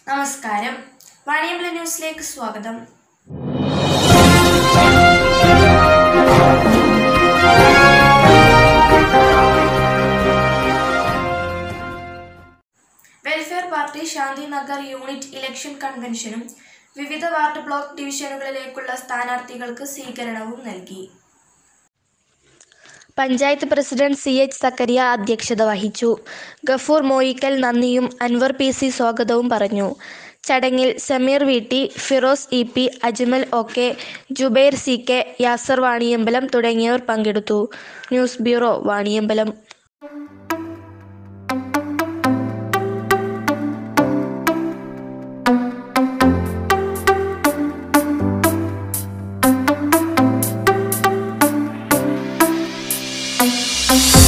നമസ്കാരം വാണിയമ്പല ന്യൂസിലേക്ക് സ്വാഗതം welfare party Shanthinagar unit election കൺവെൻഷനും വിവിധ വാർഡ് ബ്ലോക്ക് ഡിവിഷനുകളിലേക്കുള്ള സ്ഥാനാർത്ഥികൾക്ക് സ്വീകരണവും നൽകി panchayat president C H Zakariya അധ്യക്ഷത വഹിച്ചു ഗഫൂർ മോയിക്കൽ നന്ദിയും അൻവർ പി സി സ്വാഗതവും പറഞ്ഞു ചടങ്ങിൽ Sameer V T Firoz E P Ajmal O K Jubair C K Yasar Vaniyambalam തുടങ്ങിയവർ പങ്കെടുത്തു ന്യൂസ് ബ്യൂറോ വാണിയമ്പലം Thank